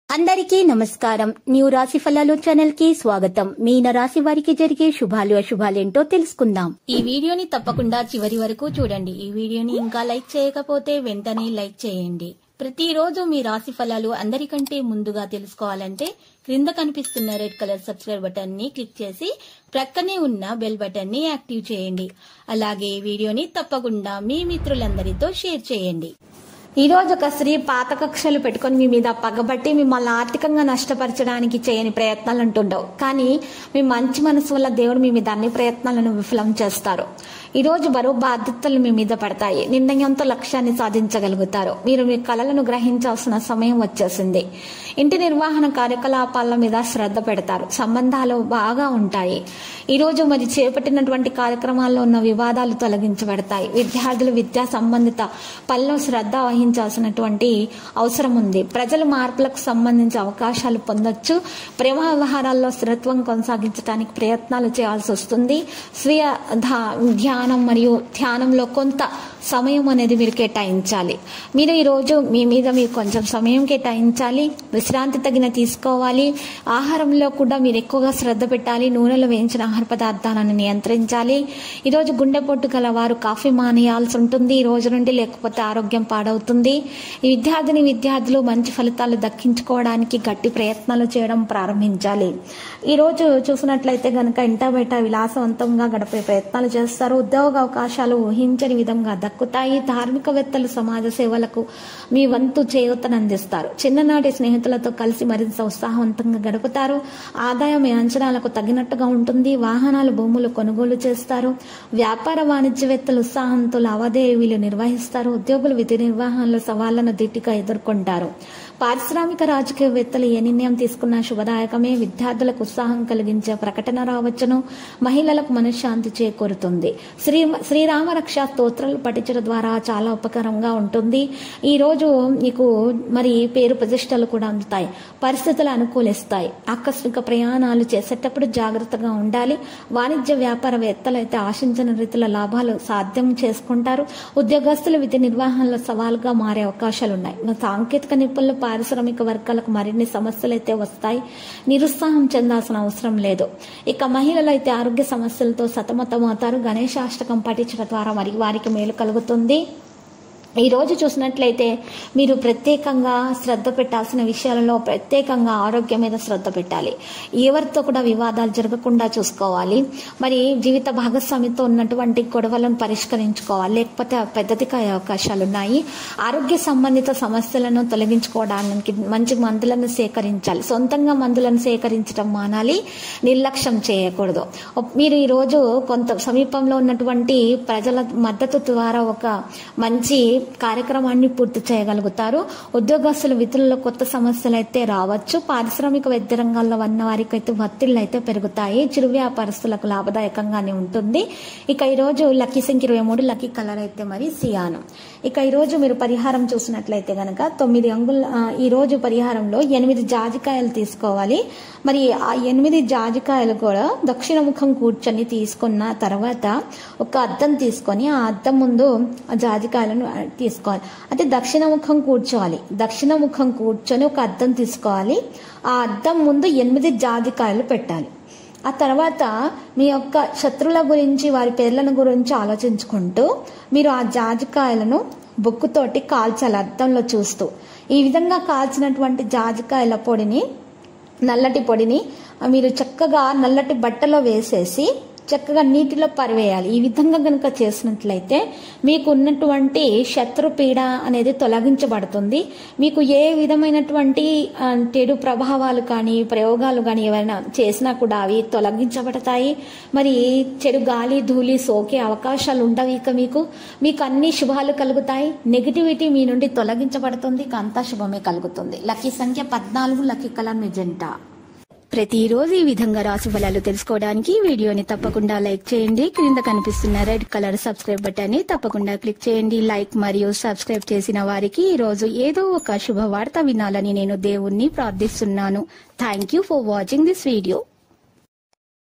అందరికీ నమస్కారం న్యూ రాశి ఫలాలు ఛానల్ కి స్వాగతం మీన రాశి వారికి జరిగే శుభాలు అశుభాలేంటో తెలుసుకుందాం ఈ వీడియోని తప్పకుండా చివరి వరకు చూడండి ఈ వీడియోని ఇంకా లైక్ చేయకపోతే వెంటనే లైక్ చేయండి ప్రతిరోజు మీ రాశి ఫలాలు అందరికంటే ముందుగా తెలుసుకోవాలంటే క్రింద కనిపిస్తున్న రెడ్ కలర్ సబ్స్క్రైబ్ బటన్ ని క్లిక్ చేసి ప్రక్కనే ఉన్న బెల్ బటన్ ని యాక్టివ్ చేయండి అలాగే ఈ వీడియోని తప్పకుండా మీ మిత్రులందరితో షేర్ చేయండి ఈ రోజు ఒక స్త్రీ పాత కక్షలు పెట్టుకొని మీ మీద పగబట్టి మిమ్మల్ని ఆర్థికంగా నష్టపరచడానికి చేయని ప్రయత్నాలు అంటుండవు కానీ మీ మంచి మనసు వల్ల దేవుడు మీ మీద అన్ని ప్రయత్నాలను విఫలం చేస్తారు ఈ రోజు బరువు బాధ్యతలు మీ మీద పడతాయి నిర్ణయంతో లక్ష్యాన్ని సాధించగలుగుతారు మీరు మీ కళలను గ్రహించాల్సిన సమయం వచ్చేసింది ఇంటి నిర్వహణ కార్యకలాపాల మీద శ్రద్ధ పెడతారు సంబంధాలు బాగా ఉంటాయి ఈ రోజు మరి చేపట్టినటువంటి కార్యక్రమాల్లో ఉన్న వివాదాలు తొలగించబడతాయి విద్యార్థులు విద్యా సంబంధిత పనిలో శ్రద్ధ వహించాల్సినటువంటి అవసరం ఉంది ప్రజలు మార్పులకు సంబంధించి అవకాశాలు పొందొచ్చు ప్రేమ వ్యవహారాల్లో స్థిరత్వం కొనసాగించడానికి ప్రయత్నాలు చేయాల్సి వస్తుంది స్వీయ ధా- ధ్యానం మరియు ధ్యానంలో కొంత సమయం అనేది మీరు కేటాయించాలి మీరు ఈరోజు మీ మీద మీరు కొంచెం సమయం కేటాయించాలి విశ్రాంతి తగిన తీసుకోవాలి ఆహారంలో కూడా మీరు ఎక్కువగా శ్రద్ధ పెట్టాలి నూనెలో వేయించిన ఆహార పదార్థాలను నియంత్రించాలి ఈరోజు గుండెపోటు గల వారు కాఫీ మానేయాల్సి ఉంటుంది ఈ రోజు నుండి లేకపోతే ఆరోగ్యం పాడవుతుంది ఈ విద్యార్థిని విద్యార్థులు మంచి ఫలితాలు దక్కించుకోవడానికి గట్టి ప్రయత్నాలు చేయడం ప్రారంభించాలి ఈ రోజు చూసినట్లయితే గనక ఇంట బయట విలాసవంతంగా గడిపే ప్రయత్నాలు చేస్తారు ఉద్యోగ అవకాశాలు ఊహించని విధంగా దక్కుతాయి ధార్మికవేత్తలు సమాజ సేవలకు మీ వంతు చేయూతను అందిస్తారు చిన్ననాటి స్నేహితులతో కలిసి మరింత ఉత్సాహవంతంగా గడుపుతారు ఆదాయం మీ అంచనాలకు తగినట్టుగా ఉంటుంది వాహనాలు భూములు కొనుగోలు చేస్తారు వ్యాపార వాణిజ్యవేత్తలు ఉత్సాహంతో లావాదేవీలు నిర్వహిస్తారు ఉద్యోగులు విధి నిర్వహణలో సవాళ్లను దిట్టిగా ఎదుర్కొంటారు పారిశ్రామిక రాజకీయవేత్తలు ఏ నిర్ణయం తీసుకున్నా శుభదాయకమే విద్యార్థులకు ఉత్సాహం కలిగించే ప్రకటన రావచ్చును మహిళలకు మనశ్శాంతి చేకూరుతుంది శ్రీ శ్రీరామ రక్ష స్తోత్రాలు పఠించడం ద్వారా చాలా ఉపకరంగా ఉంటుంది ఈ రోజు మీకు మరి పేరు ప్రతిష్టలు కూడా అందుతాయి పరిస్థితులు అనుకూలిస్తాయి ఆకస్మిక ప్రయాణాలు చేసేటప్పుడు జాగ్రత్తగా ఉండాలి వాణిజ్య వ్యాపారవేత్తలు అయితే ఆశించిన రీతిలో లాభాలు సాధ్యం చేసుకుంటారు ఉద్యోగస్తులు విధి నిర్వహణలో సవాలుగా మారే అవకాశాలు ఉన్నాయి ఇంకా సాంకేతిక నిపుణులు పారిశ్రామిక వర్గాలకు మరిన్ని సమస్యలు అయితే వస్తాయి నిరుత్సాహం చెందాల్సిన అవసరం లేదు ఇక మహిళలు అయితే ఆరోగ్య సమస్యలతో సతమతమవుతారు గణేశాష్టకం పఠించడం ద్వారా మరి వారికి మేలు కలుగుతుంది ఈ రోజు చూసినట్లయితే మీరు ప్రత్యేకంగా శ్రద్ధ పెట్టాల్సిన విషయాలలో ప్రత్యేకంగా ఆరోగ్యం మీద శ్రద్ధ పెట్టాలి ఎవరితో కూడా వివాదాలు జరగకుండా చూసుకోవాలి మరి జీవిత భాగస్వామితో ఉన్నటువంటి గొడవలను పరిష్కరించుకోవాలి లేకపోతే పెద్దదికి అయ్యే అవకాశాలు ఉన్నాయి ఆరోగ్య సంబంధిత సమస్యలను తొలగించుకోవడానికి మంచి మందులను సేకరించాలి సొంతంగా మందులను సేకరించడం మానాలి నిర్లక్ష్యం చేయకూడదు మీరు ఈరోజు కొంత సమీపంలో ఉన్నటువంటి ప్రజల మద్దతు ద్వారా ఒక మంచి కార్యక్రమాన్ని పూర్తి చేయగలుగుతారు ఉద్యోగస్తుల విధుల్లో కొత్త సమస్యలు అయితే రావచ్చు పారిశ్రామిక వైద్య రంగాల్లో ఉన్న వారికి అయితే ఒత్తిళ్లు అయితే పెరుగుతాయి చిరు వ్యాపారస్తులకు లాభదాయకంగానే ఉంటుంది ఇక ఈరోజు లక్కీ సంఖ్య ఇరవై మూడు లక్కీ కలర్ అయితే మరి సియాను ఇక ఈరోజు మీరు పరిహారం చూసినట్లయితే గనక తొమ్మిది అంగుల ఆ, ఈ రోజు పరిహారంలో ఎనిమిది జాజికాయలు తీసుకోవాలి మరి ఆ ఎనిమిది జాజికాయలు కూడా దక్షిణ ముఖం కూర్చొని తీసుకున్న తర్వాత ఒక అద్దం తీసుకొని ఆ అద్దం ముందు ఆ జాజికాయలను ఆ, తీసుకోవాలి అంటే దక్షిణ ముఖం కూర్చోవాలి దక్షిణ ముఖం కూర్చొని ఒక అద్దం తీసుకోవాలి ఆ అద్దం ముందు ఎనిమిది జాజికాయలు పెట్టాలి ఆ తర్వాత మీ యొక్క శత్రువుల గురించి వారి పేర్లను గురించి ఆలోచించుకుంటూ మీరు ఆ జాజికాయలను బొక్కుతోటి కాల్చాలి అద్దంలో చూస్తూ ఈ విధంగా కాల్చినటువంటి జాజికాయల పొడిని నల్లటి పొడిని మీరు చక్కగా నల్లటి బట్టలో వేసేసి చక్కగా నీటిలో పరివేయాలి ఈ విధంగా కనుక చేసినట్లయితే మీకు ఉన్నటువంటి శత్రు పీడ అనేది తొలగించబడుతుంది మీకు ఏ విధమైనటువంటి ఆ, చెడు ప్రభావాలు కానీ ప్రయోగాలు కానీ ఏవైనా చేసినా కూడా అవి తొలగించబడతాయి మరి చెడు గాలి ధూళి సోకే అవకాశాలు ఉండవు ఇక మీకు మీకు అన్ని శుభాలు కలుగుతాయి నెగిటివిటీ మీ నుండి తొలగించబడుతుంది ఇక అంతా శుభమే కలుగుతుంది లక్కీ సంఖ్య పద్నాలుగు లక్కీ కలర్ మెజెంటా ప్రతిరోజు ఈ విధంగా రాశి ఫలాలు తెలుసుకోవడానికి ఈ వీడియోని తప్పకుండా లైక్ చేయండి క్రింద కనిపిస్తున్న రెడ్ కలర్ సబ్స్క్రైబ్ బటన్ ని తప్పకుండా క్లిక్ చేయండి లైక్ మరియు సబ్స్క్రైబ్ చేసిన వారికి ఈ రోజు ఏదో ఒక శుభవార్త వినాలని నేను దేవుణ్ణి ప్రార్థిస్తున్నాను thank you for watching this video